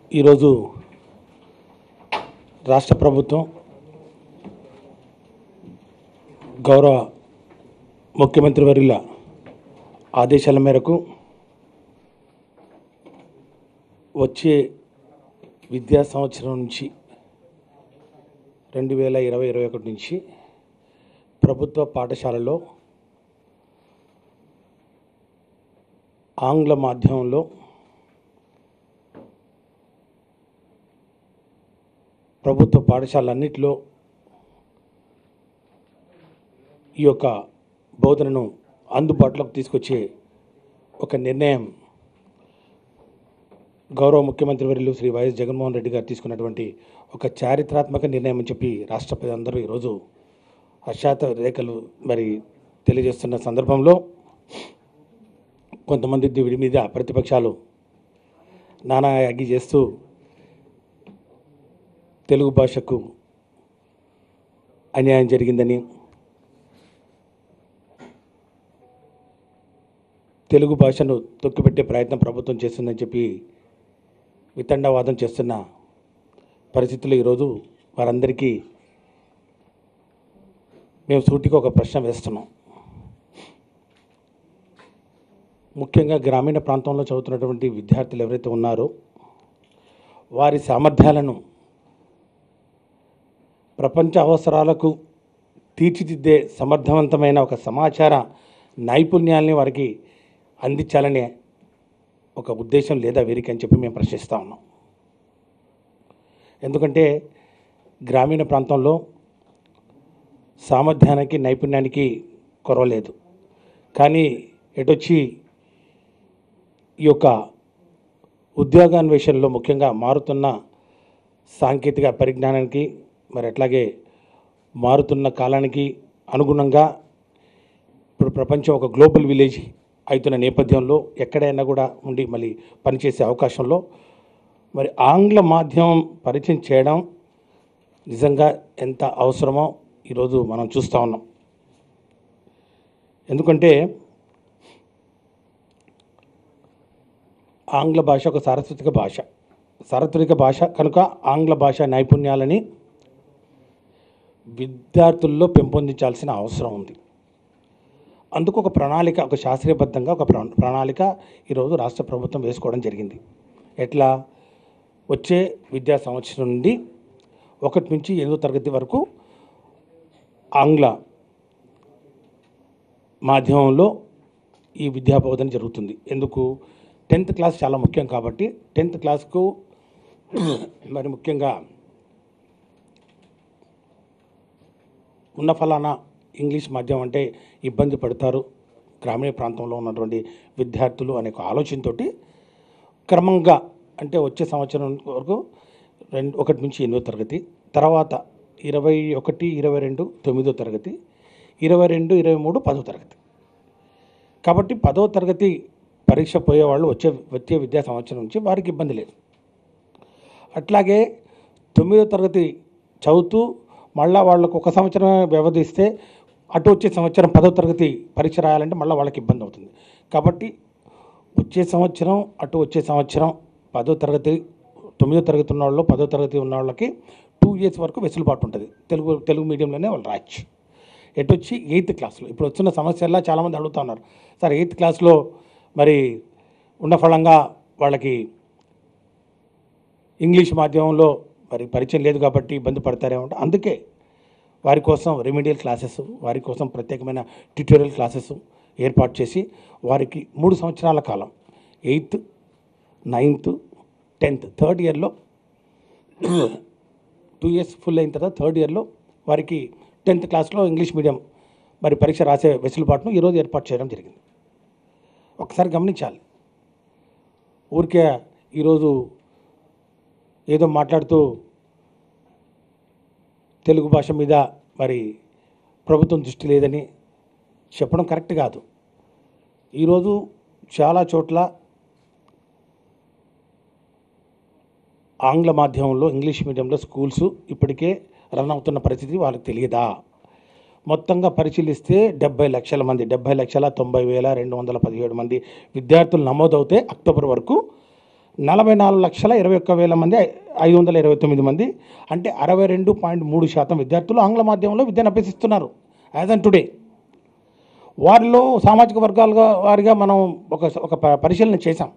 ఈరోజు రాష్ట్ర ప్రభుత్వం గౌరవ ముఖ్యమంత్రి వర్యుల ఆదేశాల మేరకు వచ్చే విద్యా సంవత్సరం నుంచి రెండు వేల ఇరవై ఇరవై ఒకటి నుంచి ప్రభుత్వ పాఠశాలలో ఆంగ్ల మాధ్యమంలో ప్రభుత్వ పాఠశాలన్నింటిలో ఈ యొక్క బోధనను అందుబాటులోకి తీసుకొచ్చే ఒక నిర్ణయం గౌరవ ముఖ్యమంత్రి వర్యులు శ్రీ వైఎస్ జగన్మోహన్ రెడ్డి గారు తీసుకున్నటువంటి ఒక చారిత్రాత్మక నిర్ణయం అని చెప్పి రాష్ట్ర ప్రజలందరూ ఈరోజు హర్షాత రేఖలు మరి తెలియజేస్తున్న సందర్భంలో కొంతమంది వీడి మీద ప్రతిపక్షాలు నానా యాగి చేస్తూ తెలుగు భాషకు అన్యాయం జరిగిందని తెలుగు భాషను తొక్కిపెట్టే ప్రయత్నం ప్రభుత్వం చేస్తుందని చెప్పి వితండవాదం చేస్తున్న పరిస్థితుల్లో ఈరోజు వారందరికీ మేము సూటికి ఒక ప్రశ్న వేస్తున్నాం ముఖ్యంగా గ్రామీణ ప్రాంతంలో చదువుతున్నటువంటి విద్యార్థులు ఎవరైతే ఉన్నారో వారి సామర్థ్యాలను ప్రపంచ అవసరాలకు తీర్చిదిద్దే సమర్థవంతమైన ఒక సమాచార నైపుణ్యాల్ని వారికి అందించాలనే ఒక ఉద్దేశం లేదా వీరికి అని చెప్పి మేము ప్రశ్నిస్తూ ఉన్నాం ఎందుకంటే గ్రామీణ ప్రాంతంలో సామర్థ్యానికి నైపుణ్యానికి కొరవలేదు కానీ ఎటొచ్చి ఈ యొక్క ఉద్యోగాన్వేషణలో ముఖ్యంగా మారుతున్న సాంకేతిక పరిజ్ఞానానికి మరి అట్లాగే మారుతున్న కాలానికి అనుగుణంగా ఇప్పుడు ప్రపంచం ఒక గ్లోబల్ విలేజ్ అవుతున్న నేపథ్యంలో ఎక్కడైనా కూడా ఉండి మళ్ళీ పనిచేసే అవకాశంలో మరి ఆంగ్ల మాధ్యమం పరిచయం చేయడం నిజంగా ఎంత అవసరమో ఈరోజు మనం చూస్తూ ఉన్నాం ఎందుకంటే ఆంగ్ల భాష ఒక సారస్వతిక భాష సార్వత్రిక భాష కనుక ఆంగ్ల భాష నైపుణ్యాలని విద్యార్థుల్లో పెంపొందించాల్సిన అవసరం ఉంది అందుకు ఒక ప్రణాళిక ఒక శాస్త్రీయబద్ధంగా ఒక ప్ర- ప్రణాళిక ఈరోజు రాష్ట్ర ప్రభుత్వం వేసుకోవడం జరిగింది ఎట్లా వచ్చే విద్యా సంవత్సరం నుండి ఒకటి నుంచి ఎనిమిదో తరగతి వరకు ఆంగ్ల మాధ్యమంలో ఈ విద్యా బోధన జరుగుతుంది ఎందుకు టెన్త్ క్లాస్ చాలా ముఖ్యం కాబట్టి టెన్త్ క్లాస్కు మరి ముఖ్యంగా ఉన్న ఫలానా ఇంగ్లీష్ మాధ్యమం అంటే ఇబ్బంది పడతారు గ్రామీణ ప్రాంతంలో ఉన్నటువంటి విద్యార్థులు అనే ఒక ఆలోచనతోటి క్రమంగా అంటే వచ్చే సంవత్సరం వరకు రెండు ఒకటి నుంచి ఎనిమిదో తరగతి తర్వాత ఇరవై ఒకటి ఇరవై రెండు తొమ్మిదో తరగతి ఇరవై రెండు ఇరవై మూడు పదో తరగతి కాబట్టి పదో తరగతి పరీక్ష పోయేవాళ్ళు వచ్చే వచ్చే విద్యా సంవత్సరం నుంచి వారికి ఇబ్బంది లేదు అట్లాగే తొమ్మిదో తరగతి చదువుతూ మళ్ళా వాళ్ళకు ఒక సంవత్సరం వ్యవధి ఇస్తే అటు వచ్చే సంవత్సరం పదో తరగతి పరీక్ష రాయాలంటే మళ్ళీ వాళ్ళకి ఇబ్బంది అవుతుంది కాబట్టి వచ్చే సంవత్సరం అటు వచ్చే సంవత్సరం పదో తరగతి తొమ్మిదో తరగతి ఉన్న వాళ్ళు పదో తరగతి ఉన్న వాళ్ళకి టూ ఇయర్స్ వరకు వెసులుబాటు ఉంటుంది తెలుగు తెలుగు మీడియంలోనే వాళ్ళు రాయొచ్చు ఎటు వచ్చి ఎయిత్ క్లాస్లో ఇప్పుడు వచ్చిన సమస్యల్లో చాలామంది అడుగుతా ఉన్నారు సార్ ఎయిత్ క్లాస్లో మరి ఉన్న ఫలంగా వాళ్ళకి ఇంగ్లీష్ మాధ్యమంలో మరి పరిచయం లేదు కాబట్టి ఇబ్బంది పడతారేమో అంటే అందుకే వారి కోసం రెమెడియల్ క్లాసెస్ వారి కోసం ప్రత్యేకమైన ట్యూటోరియల్ క్లాసెస్ ఏర్పాటు చేసి వారికి మూడు సంవత్సరాల కాలం ఎయిత్ నైన్త్ టెన్త్ థర్డ్ ఇయర్లో టూ ఇయర్స్ ఫుల్ అయిన తర్వాత థర్డ్ ఇయర్లో వారికి టెన్త్ క్లాస్లో ఇంగ్లీష్ మీడియం మరి పరీక్ష రాసే వెసులుబాటును ఈరోజు ఏర్పాటు చేయడం జరిగింది ఒకసారి గమనించాలి ఊరికే ఈరోజు ఏదో మాట్లాడుతూ తెలుగు భాష మీద మరి ప్రభుత్వం దృష్టి లేదని చెప్పడం కరెక్ట్ కాదు ఈరోజు చాలా చోట్ల ఆంగ్ల మాధ్యమంలో ఇంగ్లీష్ మీడియంలో స్కూల్స్ ఇప్పటికే రన్ అవుతున్న పరిస్థితి వాళ్ళకి తెలియదా మొత్తంగా పరిశీలిస్తే డెబ్బై లక్షల మంది డెబ్బై లక్షల తొంభై వేల రెండు వందల పదిహేడు మంది విద్యార్థులు నమోదవుతే అక్టోబర్ వరకు నలభై నాలుగు లక్షల ఇరవై ఒక్క వేల మంది ఐదు వందల ఇరవై తొమ్మిది మంది అంటే అరవై రెండు పాయింట్ మూడు శాతం విద్యార్థులు ఆంగ్ల మాధ్యమంలో విద్యను అభ్యసిస్తున్నారు యాజ్ అన్ టుడే వారిలో సామాజిక వర్గాలుగా వారిగా మనం ఒక ఒక ప- పరిశీలన చేశాం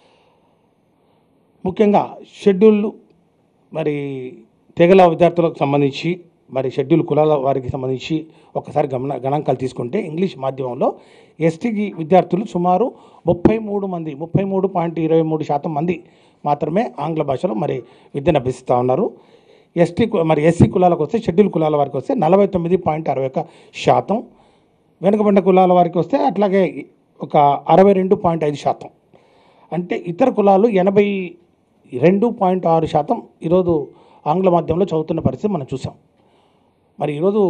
ముఖ్యంగా షెడ్యూల్ మరి తెగల విద్యార్థులకు సంబంధించి మరి షెడ్యూల్ కులాల వారికి సంబంధించి ఒకసారి గమన గణాంకాలు తీసుకుంటే ఇంగ్లీష్ మాధ్యమంలో ఎస్టీ విద్యార్థులు సుమారు ముప్పై మూడు మంది ముప్పై మూడు పాయింట్ ఇరవై మూడు శాతం మంది మాత్రమే ఆంగ్ల భాషలో మరి విద్యను అభ్యసిస్తూ ఉన్నారు ఎస్టీ కు- మరి ఎస్సీ కులాలకు వస్తే షెడ్యూల్ కులాల వారికి వస్తే నలభై తొమ్మిది పాయింట్ అరవై ఒక శాతం వెనుకబడిన కులాల వారికి వస్తే అట్లాగే ఒక అరవై రెండు పాయింట్ ఐదు శాతం అంటే ఇతర కులాలు ఎనభై రెండు పాయింట్ ఆరు శాతం ఈరోజు ఆంగ్ల మాధ్యమంలో చదువుతున్న పరిస్థితి మనం చూసాం మరి ఈరోజు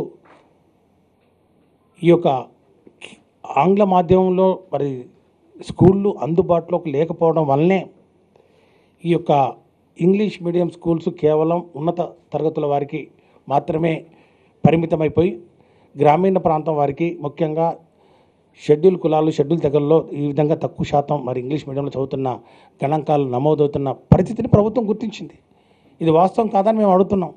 ఈ యొక్క ఆంగ్ల మాధ్యమంలో మరి స్కూళ్ళు అందుబాటులోకి లేకపోవడం వల్లనే ఈ యొక్క ఇంగ్లీష్ మీడియం స్కూల్స్ కేవలం ఉన్నత తరగతుల వారికి మాత్రమే పరిమితమైపోయి గ్రామీణ ప్రాంతం వారికి ముఖ్యంగా షెడ్యూల్ కులాలు షెడ్యూల్ తెగల్లో ఈ విధంగా తక్కువ శాతం మరి ఇంగ్లీష్ మీడియంలో చదువుతున్న గణాంకాలు నమోదవుతున్న పరిస్థితిని ప్రభుత్వం గుర్తించింది ఇది వాస్తవం కాదని మేము అడుగుతున్నాం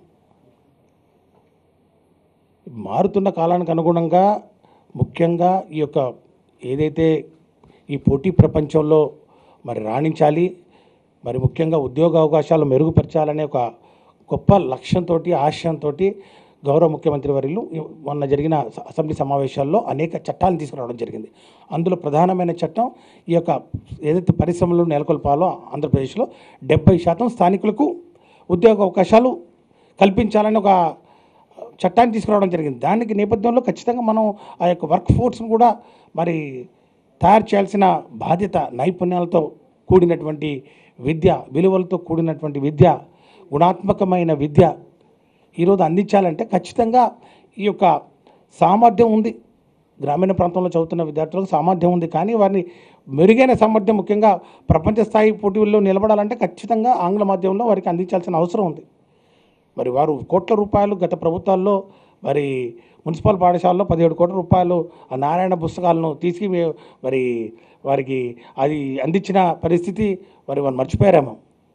మారుతున్న కాలానికి అనుగుణంగా ముఖ్యంగా ఈ యొక్క ఏదైతే ఈ పోటీ ప్రపంచంలో మరి రాణించాలి మరి ముఖ్యంగా ఉద్యోగ అవకాశాలు మెరుగుపరచాలనే ఒక గొప్ప లక్ష్యంతో ఆశయంతో గౌరవ ముఖ్యమంత్రి వర్యులు ఈ మొన్న జరిగిన స- అసెంబ్లీ సమావేశాల్లో అనేక చట్టాలను తీసుకురావడం జరిగింది అందులో ప్రధానమైన చట్టం ఈ యొక్క ఏదైతే పరిశ్రమలు నెలకొల్పాలో ఆంధ్రప్రదేశ్లో డెబ్బై శాతం స్థానికులకు ఉద్యోగ అవకాశాలు కల్పించాలని ఒక చట్టాన్ని తీసుకురావడం జరిగింది దానికి నేపథ్యంలో ఖచ్చితంగా మనం ఆ యొక్క వర్క్ ఫోర్స్ను కూడా మరి తయారు చేయాల్సిన బాధ్యత నైపుణ్యాలతో కూడినటువంటి విద్య విలువలతో కూడినటువంటి విద్య గుణాత్మకమైన విద్య ఈరోజు అందించాలంటే ఖచ్చితంగా ఈ యొక్క సామర్థ్యం ఉంది గ్రామీణ ప్రాంతంలో చదువుతున్న విద్యార్థులకు సామర్థ్యం ఉంది కానీ వారిని మెరుగైన సామర్థ్యం ముఖ్యంగా ప్రపంచ స్థాయి పోటీల్లో నిలబడాలంటే ఖచ్చితంగా ఆంగ్ల మాధ్యమంలో వారికి అందించాల్సిన అవసరం ఉంది మరి వారు కోట్ల రూపాయలు గత ప్రభుత్వాల్లో మరి మున్సిపల్ పాఠశాలలో పదిహేడు కోట్ల రూపాయలు ఆ నారాయణ పుస్తకాలను తీసి మే- మరి వారికి అది అందించిన పరిస్థితి మరి వారు మర్చిపోయారేమో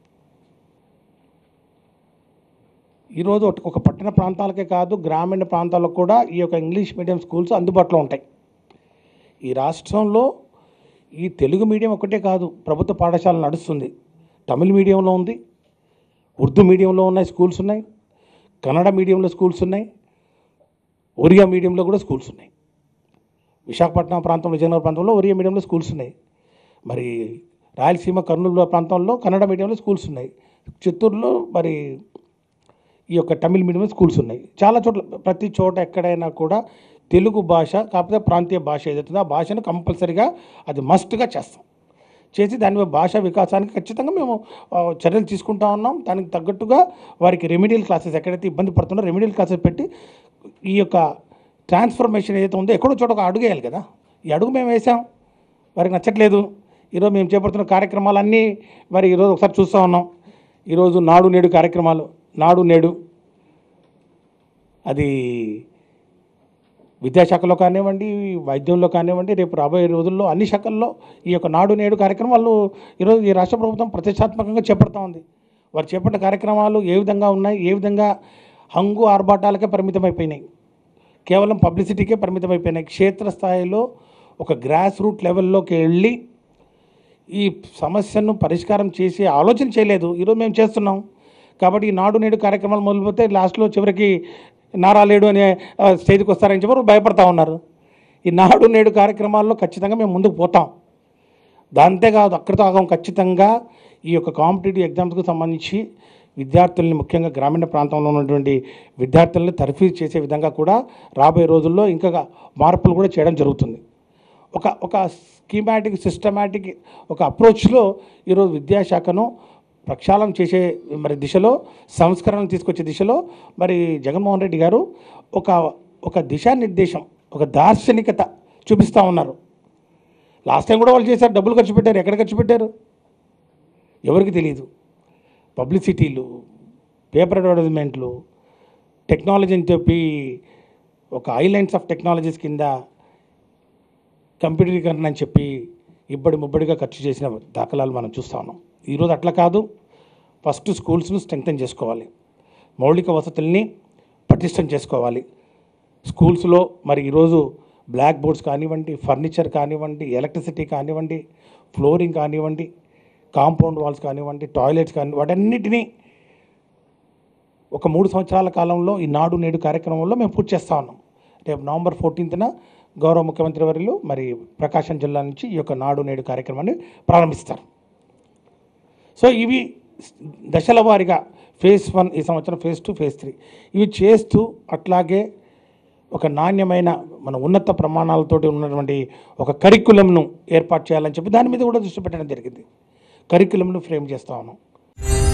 ఈరోజు ఒక- ఒక పట్టణ ప్రాంతాలకే కాదు గ్రామీణ ప్రాంతాలకు కూడా ఈ యొక్క ఇంగ్లీష్ మీడియం స్కూల్స్ అందుబాటులో ఉంటాయి ఈ రాష్ట్రంలో ఈ తెలుగు మీడియం ఒకటే కాదు ప్రభుత్వ పాఠశాల నడుస్తుంది తమిళ మీడియంలో ఉంది ఉర్దూ మీడియంలో ఉన్నాయి స్కూల్స్ ఉన్నాయి కన్నడ మీడియంలో స్కూల్స్ ఉన్నాయి ఒరియా మీడియంలో కూడా స్కూల్స్ ఉన్నాయి విశాఖపట్నం ప్రాంతం విజయనగరం ప్రాంతంలో ఒరియా మీడియంలో స్కూల్స్ ఉన్నాయి మరి రాయలసీమ కర్నూలు ప్రాంతంలో కన్నడ మీడియంలో స్కూల్స్ ఉన్నాయి చిత్తూరులో మరి ఈ యొక్క తమిళ మీడియం స్కూల్స్ ఉన్నాయి చాలా చోట్ల ప్రతి చోట ఎక్కడైనా కూడా తెలుగు భాష కాకపోతే ప్రాంతీయ భాష ఏదైతుందో ఆ భాషను కంపల్సరిగా అది మస్ట్గా చేస్తాం చేసి దాని మీద భాష వికాసానికి ఖచ్చితంగా మేము ఆ, చర్యలు తీసుకుంటా ఉన్నాం దానికి తగ్గట్టుగా వారికి రెమిడియల్ క్లాసెస్ ఎక్కడైతే ఇబ్బంది పడుతున్నారో రెమిడియల్ క్లాసెస్ పెట్టి ఈ యొక్క ట్రాన్స్ఫర్మేషన్ ఏదైతే ఉందో ఎక్కడో చోట ఒక అడుగు వేయాలి కదా ఈ అడుగు మేము వేసాం వారికి నచ్చట్లేదు ఈరోజు మేము చేపడుతున్న కార్యక్రమాలన్నీ మరి ఈరోజు ఒకసారి చూస్తూ ఉన్నాం ఈరోజు నాడు నేడు కార్యక్రమాలు నాడు నేడు అది విద్యాశాఖలో కానివ్వండి వైద్యంలో కానివ్వండి రేపు రాబోయే రోజుల్లో అన్ని శాఖల్లో ఈ యొక్క నాడు నేడు కార్యక్రమాలు ఈరోజు ఈ రాష్ట్ర ప్రభుత్వం ప్రతిష్టాత్మకంగా చేపడతా ఉంది వారు చేపట్టిన కార్యక్రమాలు ఏ విధంగా ఉన్నాయి ఏ విధంగా హంగు ఆర్భాటాలకే పరిమితమైపోయినాయి కేవలం పబ్లిసిటీకే పరిమితమైపోయినాయి క్షేత్రస్థాయిలో ఒక గ్రాస్ రూట్ లెవెల్లోకి వెళ్ళి ఈ సమస్యను పరిష్కారం చేసే ఆలోచన చేయలేదు ఈరోజు మేము చేస్తున్నాం కాబట్టి ఈ నాడు నేడు కార్యక్రమాలు మొదలుపెడితే లాస్ట్లో చివరికి నారా లేడు అనే ఆ, స్టేజ్కి వస్తారని చెప్పి భయపడతా ఉన్నారు ఈ నాడు నేడు కార్యక్రమాల్లో ఖచ్చితంగా మేము ముందుకు పోతాం దాంతేకాదు అక్కడితో ఆగం ఖచ్చితంగా ఈ యొక్క కాంపిటేటివ్ ఎగ్జామ్స్కి సంబంధించి విద్యార్థుల్ని ముఖ్యంగా గ్రామీణ ప్రాంతంలో ఉన్నటువంటి విద్యార్థుల్ని తర్ఫీదు చేసే విధంగా కూడా రాబోయే రోజుల్లో ఇంకా మార్పులు కూడా చేయడం జరుగుతుంది ఒక ఒక స్కీమాటిక్ సిస్టమాటిక్ ఒక అప్రోచ్లో ఈరోజు విద్యాశాఖను ప్రక్షాళన చేసే మరి దిశలో సంస్కరణలు తీసుకొచ్చే దిశలో మరి జగన్మోహన్ రెడ్డి గారు ఒక ఒక దిశానిర్దేశం ఒక దార్శనికత చూపిస్తూ ఉన్నారు లాస్ట్ టైం కూడా వాళ్ళు చేశారు డబ్బులు ఖర్చు పెట్టారు ఎక్కడ ఖర్చు పెట్టారు ఎవరికి తెలియదు పబ్లిసిటీలు పేపర్ అడ్వర్టైజ్మెంట్లు టెక్నాలజీ అని చెప్పి ఒక ఐలైన్స్ ఆఫ్ టెక్నాలజీస్ కింద కంప్యూటరీకరణ అని చెప్పి ఇబ్బడి ముబ్బడిగా ఖర్చు చేసిన దాఖలాలు మనం చూస్తా ఉన్నాం ఈరోజు అట్లా కాదు ఫస్ట్ స్కూల్స్ను స్ట్రెంగ్తన్ చేసుకోవాలి మౌలిక వసతుల్ని పటిష్టం చేసుకోవాలి స్కూల్స్లో మరి ఈరోజు బ్లాక్ బోర్డ్స్ కానివ్వండి ఫర్నిచర్ కానివ్వండి ఎలక్ట్రిసిటీ కానివ్వండి ఫ్లోరింగ్ కానివ్వండి కాంపౌండ్ వాల్స్ కానివ్వండి టాయిలెట్స్ కాని వాటన్నిటినీ ఒక మూడు సంవత్సరాల కాలంలో ఈ నాడు నేడు కార్యక్రమంలో మేము పూర్తి చేస్తా ఉన్నాం రేపు నవంబర్ ఫోర్టీన్త్న గౌరవ ముఖ్యమంత్రి వర్యులు మరి ప్రకాశం జిల్లా నుంచి ఈ యొక్క నాడు నేడు కార్యక్రమాన్ని ప్రారంభిస్తారు సో ఇవి దశల వారీగా ఫేజ్ వన్ ఈ సంవత్సరం ఫేజ్ టూ ఫేజ్ త్రీ ఇవి చేస్తూ అట్లాగే ఒక నాణ్యమైన మన ఉన్నత ప్రమాణాలతోటి ఉన్నటువంటి ఒక కరికులంను ఏర్పాటు చేయాలని చెప్పి దాని మీద కూడా దృష్టి పెట్టడం జరిగింది కరికులంను ఫ్రేమ్ చేస్తా ఉన్నాం